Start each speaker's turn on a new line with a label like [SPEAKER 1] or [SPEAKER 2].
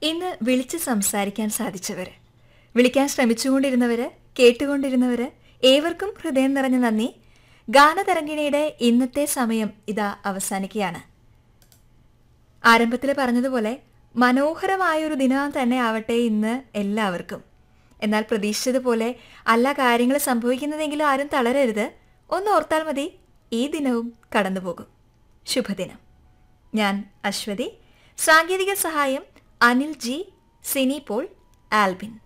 [SPEAKER 1] ഇന്ന് വിളിച്ച് സംസാരിക്കാൻ സാധിച്ചവര് വിളിക്കാൻ ശ്രമിച്ചുകൊണ്ടിരുന്നവര് കേട്ടുകൊണ്ടിരുന്നവര് ഏവർക്കും ഹൃദയം നിറഞ്ഞ നന്ദി ഗാനതരംഗിണിയുടെ ഇന്നത്തെ സമയം ഇതാ അവസാനിക്കുകയാണ് ആരംഭത്തിൽ പറഞ്ഞതുപോലെ മനോഹരമായൊരു ദിനം തന്നെ ആവട്ടെ ഇന്ന് എല്ലാവർക്കും എന്നാൽ പ്രതീക്ഷിച്ചതുപോലെ അല്ല കാര്യങ്ങൾ സംഭവിക്കുന്നതെങ്കിലും ആരും തളരരുത് ഒന്ന് ഓർത്താൽ മതി ഈ ദിനവും കടന്നുപോകും ശുഭദിനം ഞാൻ അശ്വതി സാങ്കേതിക സഹായം അനിൽ ജി സിനി പോൾ ആൽബിൻ